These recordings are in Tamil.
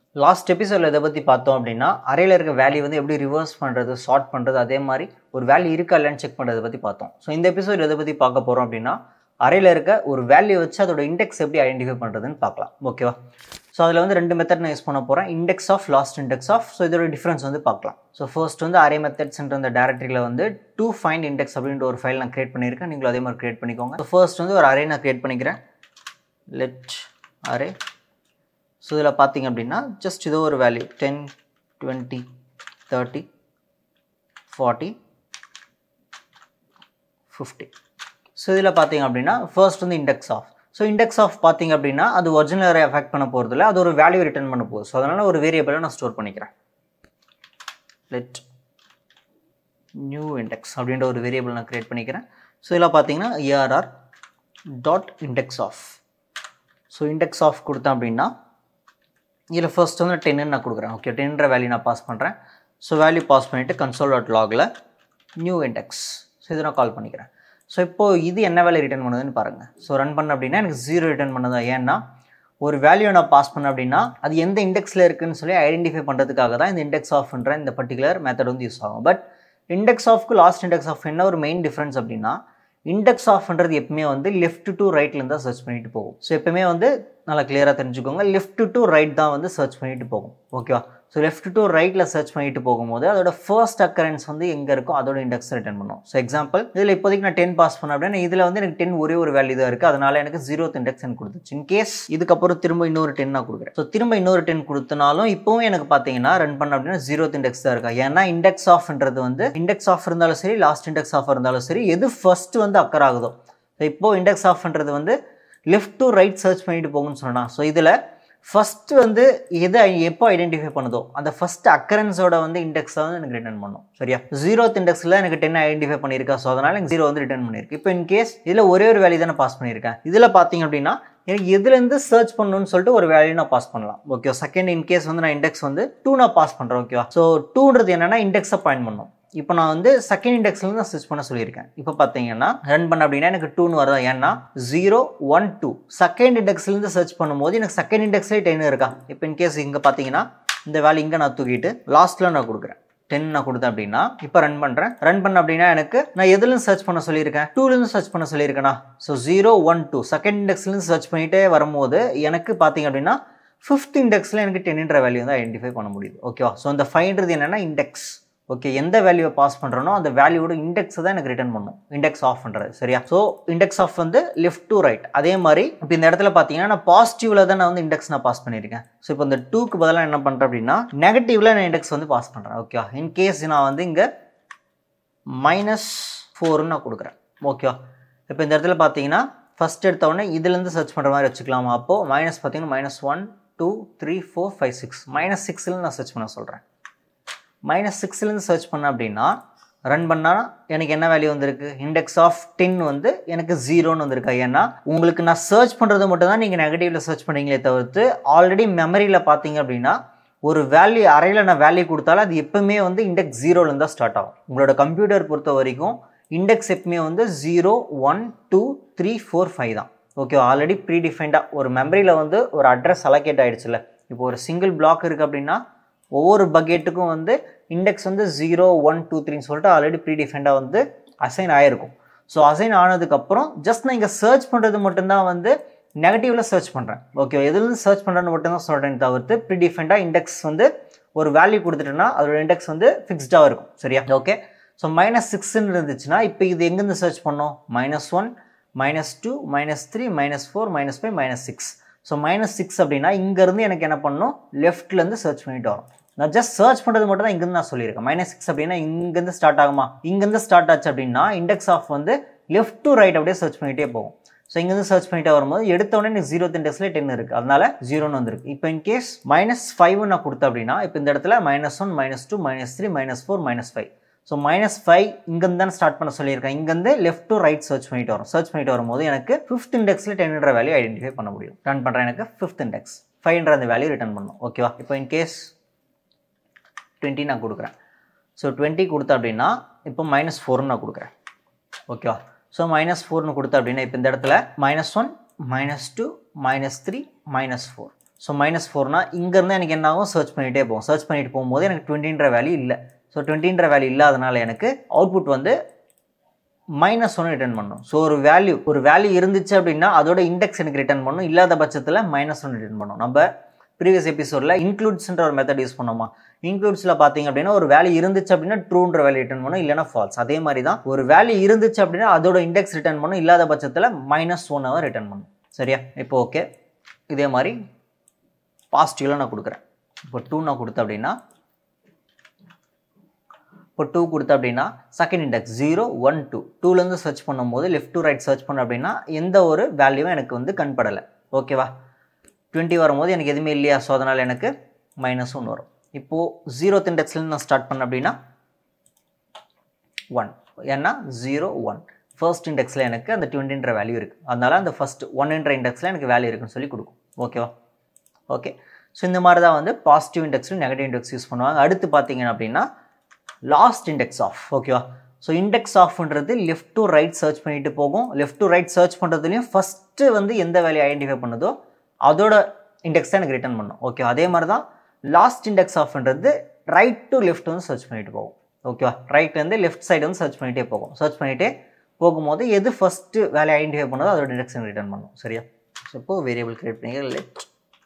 லாஸ்ட் எபிசோடில் இதை பற்றி பார்த்தோம் அப்படின்னா அறையில் இருக்க வேல்யூ வந்து எப்படி ரிவர்ஸ் பண்ணுறது ஷார்ட் பண்ணுறது அதே மாதிரி ஒரு வேல்யூ இருக்கா இல்லைன்னு செக் பண்ணுறதை பற்றி பார்த்தோம் ஸோ இந்த எபிசோட் எதை பற்றி பார்க்க போகிறோம் அப்படின்னா அறையில் இருக்க ஒரு வேல்யூ வச்சு அதோட இண்டெக்ஸ் எப்படி ஐடென்டிஃபை பண்ணுறதுன்னு பார்க்கலாம் ஓகேவா ஸோ அதில் வந்து ரெண்டு மெத்தட் நான் யூஸ் பண்ண போகிறேன் index of last index of so இதோட டிஃப்ரென்ஸ் வந்து பார்க்கலாம் ஸோ ஃபர்ஸ்ட் வந்து அரே மெத்தட்ஸ்ன்ற அந்த டேரக்டரியில் வந்து டூ ஃபைண்ட் இண்டெக்ஸ் அப்படின்ற ஒரு ஃபைல் நான் கிரியேட் பண்ணியிருக்கேன் நீங்களும் அதே மாதிரி கிரியேட் பண்ணிக்கோங்க ஸோ ஃபர்ஸ்ட் வந்து ஒரு அரே நான் கிரியேட் பண்ணிக்கிறேன் லெட் அரே ஸோ இதில் பார்த்தீங்க அப்படின்னா ஜஸ்ட் இதோ ஒரு value ten twenty thirty forty fifty so இதில் பார்த்தீங்க அப்படின்னா ஃபர்ஸ்ட் வந்து index of so index of பார்த்தீங்க அப்படின்னா அது ஒரிஜினல் அரே அஃபெக்ட் பண்ண போகிறதில்ல அது ஒரு வேல்யூ ரிட்டர்ன் பண்ண போகுது ஸோ அதனால் ஒரு வேரியபிளை நான் ஸ்டோர் பண்ணிக்கிறேன் லெட் நியூ இண்டெக்ஸ் அப்படின்ற ஒரு வேரியபிள் நான் க்ரியேட் பண்ணிக்கிறேன் ஸோ இதில் பார்த்தீங்கன்னா ARR dot index of so index of கொடுத்தேன் அப்படின்னா இதில் ஃபர்ஸ்ட் வந்து டென்னு நான் கொடுக்குறேன் ஓகே டென்ன்ற வேல்யூ நான் பாஸ் பண்ணுறேன் ஸோ வேல்யூ பாஸ் பண்ணிவிட்டு கன்சோல் டாட் லாகில் நியூ இண்டெக்ஸ் ஸோ இதை நான் கால் பண்ணிக்கிறேன் ஸோ இப்போது இது என்ன வேல்யூ ரிட்டர்ன் பண்ணுதுன்னு பாருங்கள் ஸோ ரன் பண்ண அப்படின்னா எனக்கு ஜீரோ ரிட்டர்ன் பண்ணதா ஏன்னா ஒரு வேல்யூ நான் பாஸ் பண்ண அப்படின்னா அது எந்த இண்டெக்ஸில் இருக்குன்னு சொல்லி ஐடென்டிஃபை பண்ணுறதுக்காக தான் இந்த இண்டெக்ஸ் ஆஃப்ன்ற இந்த பர்டிகுலர் மெத்தட் வந்து யூஸ் ஆகும் பட் இண்டெக்ஸ் ஆஃப்க்கு லாஸ்ட் இண்டெக்ஸ் ஆஃப் என்ன ஒரு மெயின் டிஃப்ரென்ஸ் அப்படின்னா இண்டெக்ஸ் ஆஃப்ன்றது எப்பவுமே வந்து லெஃப்ட் டு ரைட்லேருந்து தான் சர்ச் பண்ணிட்டு போகும் ஸோ எப்பவுமே வந்து நல்லா கிளியராக தெரிஞ்சுக்கோங்க லெஃப்ட் டு ரைட் தான் வந்து சர்ச் பண்ணிட்டு போகும் ஓகேவா ஸோ லெஃப்ட் டு ரைட்டில் சர்ச் பண்ணிட்டு போகும்போது அதோட ஃபர்ஸ்ட் அக்கரன்ஸ் வந்து எங்கே இருக்கோ அதோட இண்டெக்ஸ் ரிட்டர்ன் பண்ணும் ஸோ எக்ஸாம்பிள் இதில் இப்போதைக்கு நான் டென் பாஸ் பண்ண அப்படின்னா இதில் வந்து எனக்கு டென் ஒரே ஒரு வேல்யூ தான் இருக்குது அதனால எனக்கு ஜீரோத் இண்டெக்ஸ் எனக்கு கொடுத்துச்சு இன் கேஸ் இதுக்கப்புறம் திரும்ப இன்னொரு டென் நான் கொடுக்குறேன் ஸோ திரும்ப இன்னொரு டென் கொடுத்தனாலும் இப்போவும் எனக்கு பார்த்தீங்கன்னா ரன் பண்ண அப்படின்னா ஜீரோத் இண்டெக்ஸ் தான் இருக்கா ஏன்னா இண்டெக்ஸ் ஆஃப்ன்றது வந்து இண்டெக்ஸ் ஆஃப் இருந்தாலும் சரி லாஸ்ட் இண்டெக்ஸ் ஆஃப் இருந்தாலும் சரி எது ஃபர்ஸ்ட் வந்து அக்கர் ஆகுதோ ஸோ இப்போ இண்டெக்ஸ் ஆஃப்ன்றது வந்து லெஃப்ட் டு ரைட் சர்ச் பண்ணிட்டு போகும்னு சொன்னால் ஸோ இதில் ஃபஸ்ட்டு வந்து எதை எப்போ ஐடென்டிஃபை பண்ணுதோ அந்த ஃபஸ்ட் அக்கரன்ஸோட வந்து இண்டெக்ஸை வந்து எனக்கு ரிட்டர்ன் பண்ணும் சரியா ஜீரோத் இண்டெக்ஸில் எனக்கு டென் ஐடென்டிஃபை பண்ணியிருக்கா ஸோ அதனால் எனக்கு ஜீரோ வந்து ரிட்டர்ன் பண்ணியிருக்கு இப்போ இன் கேஸ் இதில் ஒரே ஒரு வேல்யூ தான் பாஸ் பண்ணியிருக்கேன் இதில் பார்த்தீங்க அப்படின்னா எனக்கு எதுலேருந்து சர்ச் பண்ணணும்னு சொல்லிட்டு ஒரு வேல்யூ நான் பாஸ் பண்ணலாம் ஓகே செகண்ட் இன் கேஸ் வந்து நான் இண்டெக்ஸ் வந்து டூ நான் பாஸ் பண்ணுறேன் ஓகேவா ஸோ டூன்றது என்னென்னா இண்டெக்ஸை பாயிண்ட் பண்ணும் இப்போ நான் வந்து செகண்ட் இண்டெக்ஸ்லேருந்து நான் சர்ச் பண்ண சொல்லியிருக்கேன் இப்போ பார்த்தீங்கன்னா ரன் பண்ண அப்படின்னா எனக்கு டூன்னு வருதா ஏன்னா ஜீரோ ஒன் டூ செகண்ட் இண்டெக்ஸ்லேருந்து சர்ச் பண்ணும்போது எனக்கு செகண்ட் இண்டெக்ஸ்லேயே டென் இருக்கா இப்போ இன்கேஸ் இங்கே பார்த்தீங்கன்னா இந்த வேல்யூ இங்கே நான் தூக்கிட்டு லாஸ்ட்டில் நான் கொடுக்குறேன் டென் நான் கொடுத்தேன் அப்படின்னா இப்போ ரன் பண்ணுறேன் ரன் பண்ண அப்படின்னா எனக்கு நான் எதுலேருந்து சர்ச் பண்ண சொல்லியிருக்கேன் டூலேருந்து சர்ச் பண்ண சொல்லியிருக்கேனா so zero one two second இண்டெக்ஸ்லேருந்து சர்ச் பண்ணிகிட்டே வரும்போது எனக்கு பார்த்தீங்க அப்படின்னா ஃபிஃப்த் இண்டெக்ஸில் எனக்கு டென்ன்ற வேல்யூ வந்து ஐடென்டிஃபை பண்ண முடியுது ஓகேவா ஸோ அந்த ஃபைன்றது என்னென்னா இண்டெக்ஸ் ஓகே எந்த வேல்யூவை பாஸ் பண்ணுறனோ அந்த வேல்யூவோட இண்டெக்ஸ் தான் எனக்கு ரிட்டர்ன் பண்ணும் இண்டெக்ஸ் ஆஃப் பண்ணுறது சரியா ஸோ இண்டெக்ஸ் ஆஃப் வந்து லெஃப்ட் டு ரைட் அதே மாதிரி இப்போ இந்த இடத்துல பார்த்தீங்கன்னா நான் பாசிட்டிவில் தான் நான் வந்து இண்டெக்ஸ் நான் பாஸ் பண்ணியிருக்கேன் ஸோ இப்போ இந்த டூக்கு பதிலாக என்ன பண்ணுறேன் அப்படின்னா நெகட்டிவில் நான் இண்டெக்ஸ் வந்து பாஸ் பண்ணுறேன் ஓகேவா இன்கேஸ் நான் வந்து இங்கே மைனஸ் ஃபோர்னு நான் கொடுக்குறேன் ஓகேவா இப்போ இந்த இடத்துல பார்த்தீங்கன்னா ஃபஸ்ட் எடுத்தவொடனே இதுலேருந்து சர்ச் பண்ணுற மாதிரி வச்சுக்கலாமா அப்போது மைனஸ் பார்த்தீங்கன்னா minus one two three four five six minus சிக்ஸில் நான் சர்ச் பண்ண சொல்கிறேன் மைனஸ் சிக்ஸ்லேருந்து சர்ச் பண்ண அப்படின்னா ரன் பண்ணால் எனக்கு என்ன வேல்யூ வந்திருக்கு இண்டெக்ஸ் ஆஃப் டென் வந்து எனக்கு ஜீரோன்னு வந்திருக்கா ஏன்னா உங்களுக்கு நான் சர்ச் பண்ணுறது மட்டும் தான் நீங்கள் நெகட்டிவில் சர்ச் பண்ணீங்களே தவிர்த்து ஆல்ரெடி மெமரியில் பார்த்தீங்க அப்படின்னா ஒரு வேல்யூ அறையில் நான் வேல்யூ கொடுத்தாலும் அது எப்பவுமே வந்து இண்டெக்ஸ் ஜீரோலேருந்து தான் ஸ்டார்ட் ஆகும் உங்களோட கம்ப்யூட்டர் பொறுத்த வரைக்கும் இண்டெக்ஸ் எப்பவுமே வந்து zero one two three four five தான் ஓகே ஆல்ரெடி ப்ரீ டிஃபைண்டாக ஒரு மெமரியில் வந்து ஒரு அட்ரஸ் அலோகேட் ஆகிடுச்சுல இப்போ ஒரு சிங்கிள் பிளாக் இருக்குது அப்படின்னா ஒவ்வொரு பக்கெட்டுக்கும் வந்து இண்டெக்ஸ் வந்து ஜீரோ ஒன் டூ த்ரீன்னு சொல்லிட்டு ஆல்ரெடி ப்ரீ டிஃபெண்டாக வந்து அசைன் ஆகிருக்கும் ஸோ அசைன் ஆனதுக்கப்புறம் ஜஸ்ட் நான் இங்கே சர்ச் பண்ணுறது மட்டும்தான் வந்து நெகட்டிவில் சர்ச் பண்ணுறேன் ஓகே எதுலேருந்து சர்ச் பண்ணுறேன்னு மட்டும்தான் சொல்கிறேன் தவிர்த்து ப்ரீ டிஃபெண்டாக இண்டெக்ஸ் வந்து ஒரு வேல்யூ கொடுத்துட்டேன்னா அதோட இண்டெக்ஸ் வந்து ஃபிக்ஸ்டாக இருக்கும் சரியா ஓகே ஸோ மைனஸ் சிக்ஸ்ன்னு இருந்துச்சுன்னா இப்போ இது எங்கேருந்து சர்ச் பண்ணோம் minus one minus two minus three minus four minus five minus six so minus six அப்படின்னா இங்கேருந்து எனக்கு என்ன பண்ணணும் லெஃப்ட்லேருந்து சர்ச் பண்ணிட்டு வரும் நான் ஜஸ்ட் சர்ச் பண்ணுறது மட்டும் தான் இங்கேருந்து நான் சொல்லியிருக்கேன் மைனஸ் சிக்ஸ் அப்படின்னா இங்கேருந்து ஸ்டார்ட் ஆகுமா இங்கேருந்து ஸ்டார்ட் ஆச்சு அப்படின்னா இண்டெக்ஸ் ஆஃப் வந்து லெஃப்ட் டு ரைட் அப்படியே சர்ச் பண்ணிகிட்டே போகும் ஸோ இங்கேருந்து சர்ச் பண்ணிட்டே வரும்போது எடுத்தோடனே எனக்கு ஜீரோ இண்டெக்ஸில் டென் இருக்குது அதனால ஜீரோன்னு வந்திருக்கு இப்போ இன் கேஸ் மைனஸ் ஃபைவ் நான் கொடுத்தேன் அப்படின்னா இப்போ இந்த இடத்துல minus one minus two minus three minus four minus five so minus five இங்கேருந்து தான் ஸ்டார்ட் பண்ண சொல்லியிருக்கேன் இங்கேருந்து லெஃப்ட் டு ரைட் சர்ச் பண்ணிட்டு வரும் சர்ச் பண்ணிட்டு வரும்போது எனக்கு ஃபிஃப்த் இண்டெக்ஸில் டென்ன்ற வேல்யூ ஐடென்டிஃபை பண்ண முடியும் ரன் பண்ணுறேன் எனக்கு ஃபிஃப்த் இண்டெக்ஸ் ஃபைவ்ன்ற அந்த வேல்யூ ரிட்டர்ன் பண்ணும் ஓகேவா இப்போ இன் கேஸ் டுவெண்ட்டி நான் கொடுக்குறேன் ஸோ டுவெண்ட்டி கொடுத்தேன் அப்படின்னா இப்போ மைனஸ் ஃபோர்னு நான் கொடுக்குறேன் ஓகேவா ஸோ மைனஸ் ஃபோர்னு கொடுத்தேன் அப்படின்னா இப்போ இந்த இடத்துல minus one minus two minus three minus four so minus ஃபோர்னா இங்கேருந்து எனக்கு என்ன ஆகும் சர்ச் பண்ணிகிட்டே போகும் சர்ச் பண்ணிட்டு போகும்போது எனக்கு டுவெண்ட்டின்ற வேல்யூ இல்லை ஸோ டுவெண்ட்டின்ற வேல்யூ இல்லாதனால எனக்கு அவுட்புட் வந்து மைனஸ் ஒன்று ரிட்டர்ன் பண்ணும் ஸோ ஒரு வேல்யூ ஒரு வேல்யூ இருந்துச்சு அப்படின்னா அதோட இண்டெக்ஸ் எனக்கு ரிட்டர்ன் பண்ணும் இல்லாத பட்சத்தில் மைனஸ் ஒன்று ரிட்டர்ன் பண்ணும் நம்ம ப்ரீவியஸ் எபிசோடில் இன்க்ளூட்ஸ்ன்ற ஒரு மெத்தட் யூஸ் பண்ணோமா இன்க்ளூட்ஸில் பார்த்தீங்க அப்படின்னா ஒரு வேல்யூ இருந்துச்சு அப்படின்னா ட்ரூன்ற வேல்யூ ரிட்டர்ன் பண்ணும் இல்லைனா ஃபால்ஸ் அதே மாதிரி தான் ஒரு வேல்யூ இருந்துச்சு அப்படின்னா அதோட இண்டெக்ஸ் ரிட்டர்ன் பண்ணும் இல்லாத பட்சத்தில் மைனஸ் ஒன் அவர் ரிட்டர்ன் பண்ணும் சரியா இப்போ ஓகே இதே மாதிரி பாசிட்டிவில் நான் கொடுக்குறேன் இப்போ டூ நான் கொடுத்தேன் அப்படின்னா இப்போ டூ கொடுத்த அப்படின்னா second index zero one two டூலேருந்து சர்ச் பண்ணும்போது லெஃப்ட் டு ரைட் சர்ச் பண்ண அப்படின்னா எந்த ஒரு வேல்யூவும் எனக்கு வந்து கண்படலை ஓகேவா டுவெண்ட்டி வரும்போது எனக்கு எதுவுமே இல்லையா ஸோ அதனால் எனக்கு மைனஸ் ஒன்று வரும் இப்போது ஜீரோத் இண்டெக்ஸ்லேருந்து நான் ஸ்டார்ட் பண்ண அப்படின்னா ஒன் ஏன்னா ஜீரோ ஒன் ஃபர்ஸ்ட் இண்டெக்ஸில் எனக்கு அந்த டுவெண்ட்டின்ற வேல்யூ இருக்குது அதனால் அந்த ஃபஸ்ட் ஒன்ன்ற இண்டெக்ஸில் எனக்கு வேல்யூ இருக்குன்னு சொல்லி கொடுக்கும் ஓகேவா ஓகே ஸோ இந்த மாதிரி தான் வந்து பாசிட்டிவ் இண்டெக்ஸும் நெகட்டிவ் இண்டெக்ஸ் யூஸ் பண்ணுவாங்க அடுத்து பார்த்தீங்க அப்படின்னா லாஸ்ட் இண்டெக்ஸ் ஆஃப் ஓகேவா ஸோ இண்டெக்ஸ் ஆஃப்ன்றது லெஃப்ட் டு ரைட் சர்ச் பண்ணிட்டு போகும் லெஃப்ட் டு ரைட் சர்ச் பண்ணுறதுலையும் ஃபஸ்ட்டு வந்து எந்த வேலையை ஐடென்டிஃபை பண்ணுதோ அதோட இண்டெக்ஸ் தான் எனக்கு ரிட்டர்ன் பண்ணும் ஓகே அதே மாதிரி தான் லாஸ்ட் இண்டெக்ஸ் ஆஃப்ன்றது ரைட் டு லெஃப்ட் வந்து சர்ச் பண்ணிட்டு போகும் ஓகேவா ரைட்லேருந்து லெஃப்ட் சைடு வந்து சர்ச் பண்ணிகிட்டே போகும் சர்ச் பண்ணிகிட்டே போகும்போது எது ஃபஸ்ட்டு வேலையை ஐடென்டிஃபை பண்ணதோ அதோட இண்டெக்ஸ் ரிட்டர்ன் பண்ணும் சரியா ஸோ இப்போ வேரியபிள் கிரியேட் பண்ணி let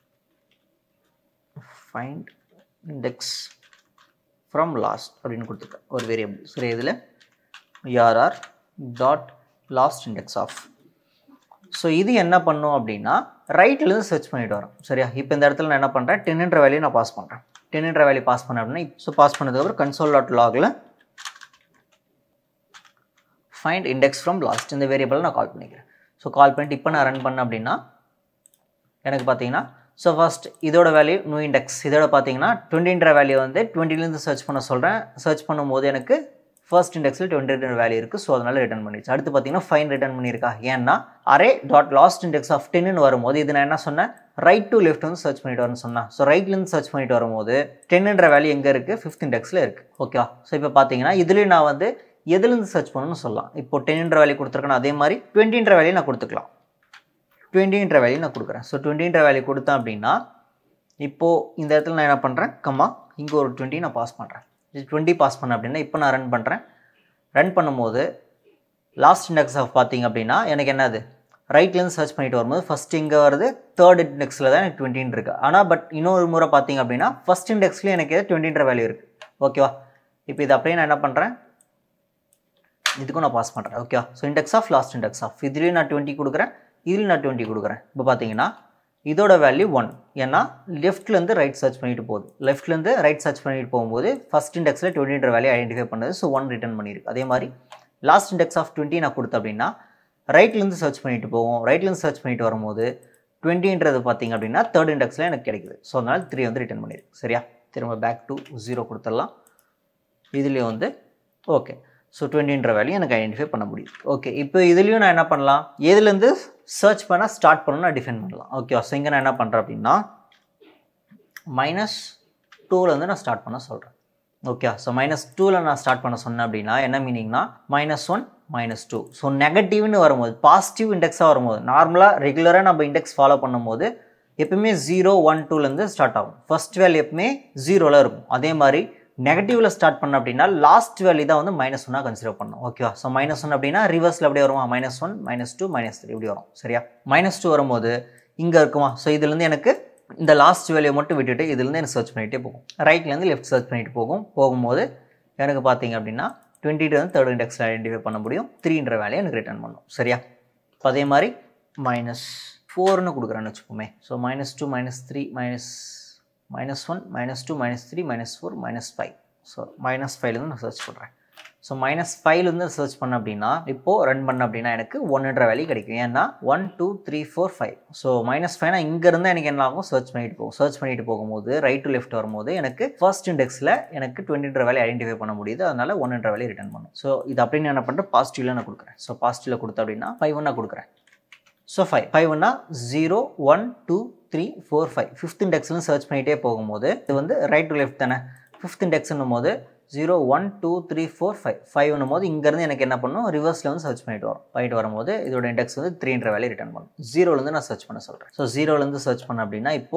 find index from last அப்படின்னு கொடுத்துருக்கேன் ஒரு வேரியபிள் சரி இதில் ARR dot last index of so இது என்ன பண்ணும் அப்படின்னா ரைட்லேருந்து சர்ச் பண்ணிட்டு வரோம் சரியா இப்போ இந்த இடத்துல நான் என்ன பண்ணுறேன் டென்ன்ற வேல்யூ நான் பாஸ் பண்ணுறேன் டென்ன்ற வேல்யூ பாஸ் பண்ணேன் அப்படின்னா ஸோ பாஸ் பண்ணதுக்கப்புறம் கன்சோல் டாட் லாகில் ஃபைண்ட் இண்டெக்ஸ் ஃப்ரம் லாஸ்ட் இந்த வேரியபிள் நான் கால் பண்ணிக்கிறேன் ஸோ கால் பண்ணிட்டு இப்போ நான் ரன் பண்ணேன் அப்படின்னா எனக்கு பார்த்தீங்கன்னா ஸோ ஃபஸ்ட் இதோட வேல்யூ நியூ இண்டெக்ஸ் இதோட பார்த்தீங்கன்னா டுவெண்ட்டின்ற வேல்யூ வந்து டுவெண்ட்டிலேருந்து சர்ச் பண்ண சொல்கிறேன் சர்ச் பண்ணும்போது எனக்கு ஃபர்ஸ்ட் இண்டெக்ஸில் டுவெண்ட்டி வேல்யூ இருக்குது ஸோ அதனால் ரிட்டர்ன் பண்ணிடுச்சு அடுத்து பார்த்தீங்கன்னா ஃபைன் ரிட்டர்ன் பண்ணியிருக்கா ஏன்னா array dot last index of டென்னு வரும்போது இது நான் என்ன சொன்னேன் ரைட் டு லெஃப்ட் வந்து சர்ச் பண்ணிட்டு வரேன்னு சொன்னேன் ஸோ ரைட்லேருந்து சர்ச் பண்ணிட்டு வரும்போது டென்னுன்ற வேல்யூ எங்கே இருக்குது ஃபிஃப்த் இண்டெக்ஸில் இருக்குது ஓகேவா ஸோ இப்போ பார்த்தீங்கன்னா இதுலேயும் நான் வந்து எதுலேருந்து சர்ச் பண்ணணும்னு சொல்லலாம் இப்போ டென்ன்ற வேல்யூ கொடுத்துருக்கேன் அதே மாதிரி டுவெண்ட்டின்ற வேல்யூ நான் கொடுத்துக்கலாம் டுவெண்ட்டின்ற வேல்யூ நான் கொடுக்குறேன் ஸோ டுவெண்ட்டின்ற வேல்யூ கொடுத்தேன் அப்படின்னா இப்போது இந்த இடத்துல நான் என்ன பண்ணுறேன் கம்மா இங்கே ஒரு டுவெண்ட்டி நான் பாஸ் பண்ணுறேன் டுவெண்ட்டி பாஸ் பண்ணேன் அப்படின்னா இப்போ நான் ரன் பண்ணுறேன் ரன் பண்ணும்போது லாஸ்ட் இண்டெக்ஸ் ஆஃப் பார்த்தீங்க அப்படின்னா எனக்கு என்னது ரைட்லேருந்து சர்ச் பண்ணிட்டு வரும்போது ஃபஸ்ட் இங்கே வருது தேர்ட் இண்டெக்ஸில் தான் எனக்கு டுவெண்ட்டின்னு இருக்குது ஆனால் பட் இன்னொரு முறை பார்த்தீங்க அப்படின்னா ஃபஸ்ட் இண்டெக்ஸ்லேயும் எனக்கு டுவெண்ட்டின்ற வேல்யூ இருக்குது ஓகேவா இப்போ இது அப்படியே நான் என்ன பண்ணுறேன் இதுக்கும் நான் பாஸ் பண்ணுறேன் ஓகேவா so index of last index of இதுலேயும் நான் டுவெண்ட்டி கொடுக்குறேன் இதுலேயும் நான் டுவெண்ட்டி கொடுக்குறேன் இப்போ பார்த்தீங்கன்னா இதோட வேல்யூ ஒன் ஏன்னா லெஃப்ட்லேருந்து ரைட் சர்ச் பண்ணிட்டு போகுது லெஃப்ட்லேருந்து ரைட் சர்ச் பண்ணிட்டு போகும்போது ஃபஸ்ட் இண்டெக்ஸில் டுவெண்ட்டின்ற வேல்யூ ஐடென்டிஃபை பண்ணது ஸோ ஒன் ரிட்டர்ன் பண்ணியிருக்கு அதே மாதிரி லாஸ்ட் இண்டெக்ஸ் ஆஃப் டுவெண்ட்டி நான் கொடுத்தேன் அப்படின்னா ரைட்லேருந்து சர்ச் பண்ணிட்டு போவோம் ரைட்லேருந்து சர்ச் பண்ணிட்டு வரும்போது டுவெண்ட்டின்றது பார்த்தீங்க அப்படின்னா தேர்ட் இண்டெக்ஸில் எனக்கு கிடைக்குது ஸோ அதனால் த்ரீ வந்து ரிட்டர்ன் பண்ணியிருக்கு சரியா திரும்ப பேக் டு ஜீரோ கொடுத்துடலாம் இதுலேயும் வந்து ஓகே ஸோ டுவெண்ட்டின்ற வேல்யூ எனக்கு ஐடென்டிஃபை பண்ண முடியும் ஓகே இப்போ இதுலேயும் நான் என்ன பண்ணலாம் எதுலேருந்து சர்ச் பண்ண ஸ்டார்ட் பண்ணணும் நான் டிஃபைன் பண்ணலாம் ஓகே ஸோ இங்கே நான் என்ன பண்ணுறேன் அப்படின்னா மைனஸ் டூலேருந்து நான் ஸ்டார்ட் பண்ண சொல்கிறேன் ஓகே ஸோ மைனஸ் டூவில் நான் ஸ்டார்ட் பண்ண சொன்னேன் அப்படின்னா என்ன மீனிங்னா minus one minus two so நெகட்டிவ்னு வரும்போது பாசிட்டிவ் இண்டெக்ஸாக வரும்போது நார்மலாக ரெகுலராக நம்ம இண்டெக்ஸ் ஃபாலோ பண்ணும்போது எப்பவுமே ஜீரோ ஒன் டூலேருந்து ஸ்டார்ட் ஆகும் ஃபர்ஸ்ட் வேல்யூ எப்பவுமே ஜீரோவில் இருக்கும் அதே மாதிரி நெகட்டிவில் ஸ்டார்ட் பண்ண அப்படின்னா லாஸ்ட் வேல்யூ தான் வந்து மைனஸ் ஒன்னாக கன்சிடர் பண்ணணும் ஓகேவா ஸோ மைனஸ் ஒன் அப்படின்னா ரிவர்ஸில் அப்படியே வருமா minus one minus two minus three இப்படி வரும் சரியா மைனஸ் டூ வரும்போது இங்கே இருக்குமா ஸோ இதுலேருந்து எனக்கு இந்த லாஸ்ட் வேல்யூ மட்டும் விட்டுட்டு இதுலேருந்து எனக்கு சர்ச் பண்ணிகிட்டே போகும் ரைட்லேருந்து லெஃப்ட் சர்ச் பண்ணிட்டு போகும் போகும்போது எனக்கு பார்த்தீங்க அப்படின்னா டுவெண்ட்டி டூ வந்து தேர்ட் இண்டெக்ஸில் ஐடென்டிஃபை பண்ண முடியும் த்ரீன்ற வேலையை எனக்கு ரிட்டர்ன் பண்ணும் சரியா இப்போ அதே மாதிரி மைனஸ் ஃபோர்னு கொடுக்குறேன்னு வச்சுக்கோமே so minus two minus three minus minus one minus two minus three minus four minus five so minus ஃபைவ்லேருந்து நான் சர்ச் பண்ணுறேன் ஸோ மைனஸ் ஃபைவ்லேருந்து சர்ச் பண்ண அப்படின்னா இப்போது ரன் பண்ண அப்படின்னா எனக்கு ஒன்றுன்ற வேல்யூ கிடைக்கும் ஏன்னா one two three four five so minus ஃபைவ்னா இங்கேருந்து எனக்கு என்ன ஆகும் சர்ச் பண்ணிட்டு போகும் சர்ச் பண்ணிட்டு போகும்போது ரைட் டு லெஃப்ட் வரும்போது எனக்கு ஃபர்ஸ்ட் இண்டெக்ஸில் எனக்கு டுவெண்ட்டின்ற வேல்யூ ஐடென்டிஃபை பண்ண முடியுது அதனால் ஒன்றுன்ற வேல்யூ ரிட்டர்ன் பண்ணும் ஸோ இது அப்படின்னு என்ன பண்ணுறேன் பாசிட்டிவ்ல நான் கொடுக்குறேன் ஸோ பாசிட்டிவ்ல கொடுத்தேன் அப்படின்னா ஃபைவ் ஒன்னா கொடுக்குறேன் ஸோ ஃபைவ் ஃபைவ் ஒன்னா zero one two three four five fifth இண்டெக்ஸ்னு சர்ச் பண்ணிகிட்டே போகும்போது இது வந்து ரைட் டு லெஃப்ட் தானே ஃபிஃப்த் இண்டெக்ஸ்னும் போது zero one two three four five ஃபைவ்னும் போது இங்கேருந்து எனக்கு என்ன பண்ணும் ரிவர்ஸில் வந்து சர்ச் பண்ணிட்டு வரும் பண்ணிட்டு வரும்போது இதோட இண்டெக்ஸ் வந்து த்ரீன்ற வேல்யூ ரிட்டர்ன் பண்ணும் ஜீரோலேருந்து நான் சர்ச் பண்ண சொல்கிறேன் ஸோ ஜீரோலேருந்து சர்ச் பண்ண அப்படின்னா இப்போது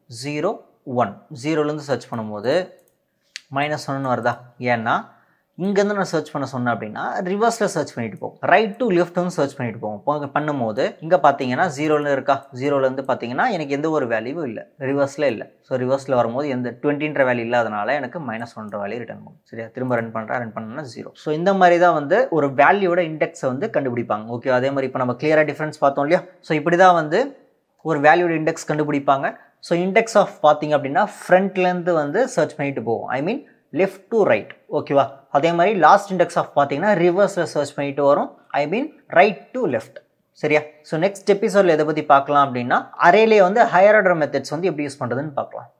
ஜீரோ ஒன் ஜீரோலேருந்து சர்ச் பண்ணும்போது மைனஸ் ஒன்னு வருதா ஏன்னா இங்கேருந்து நான் சர்ச் பண்ண சொன்னேன் அப்படின்னா ரிவர்ஸில் சர்ச் பண்ணிட்டு போகும் ரைட் டு லெஃப்ட் வந்து சர்ச் பண்ணிட்டு போகும் இப்போ பண்ணும்போது இங்கே பார்த்தீங்கன்னா ஜீரோல இருக்கா ஜீரோலேருந்து பார்த்தீங்கன்னா எனக்கு எந்த ஒரு வேல்யூவும் இல்லை ரிவர்ஸில் இல்லை ஸோ ரிவர்ஸில் வரும்போது எந்த டுவெண்ட்டின்ற வேல்யூ இல்லாதனால எனக்கு மைனஸ் ஒன்ற வேல்யூ ரிட்டர்ன் பண்ணும் சரியா திரும்ப ரன் பண்ணுறேன் ரன் பண்ணா ஜீரோ ஸோ இந்த மாதிரி தான் வந்து ஒரு வேல்யூவோட இண்டெக்ஸை வந்து கண்டுபிடிப்பாங்க ஓகே அதே மாதிரி இப்போ நம்ம கிளியராக டிஃப்ரென்ஸ் பார்த்தோம் இல்லையா ஸோ இப்படி தான் வந்து ஒரு வேல்யூட இண்டெக்ஸ் கண்டுபிடிப்பாங்க ஸோ இண்டெக்ஸ் ஆஃப் பார்த்தீங்க அப்படின்னா ஃப்ரண்ட்லேருந்து வந்து சர்ச் பண்ணிட்டு போவோம் I mean left to right ஓகேவா அதே மாதிரி லாஸ்ட் இண்டெக்ஸ் ஆஃப் பார்த்தீங்கன்னா ரிவர்ஸில் சர்ச் பண்ணிட்டு வரும் I mean right to left சரியா ஸோ நெக்ஸ்ட் எபிசோடில் எதை பற்றி பார்க்கலாம் அப்படின்னா அரேலே வந்து ஹையர் ஆர்டர் மெத்தட்ஸ் வந்து எப்படி யூஸ் பண்ணுறதுன்னு பார்க்கலாம்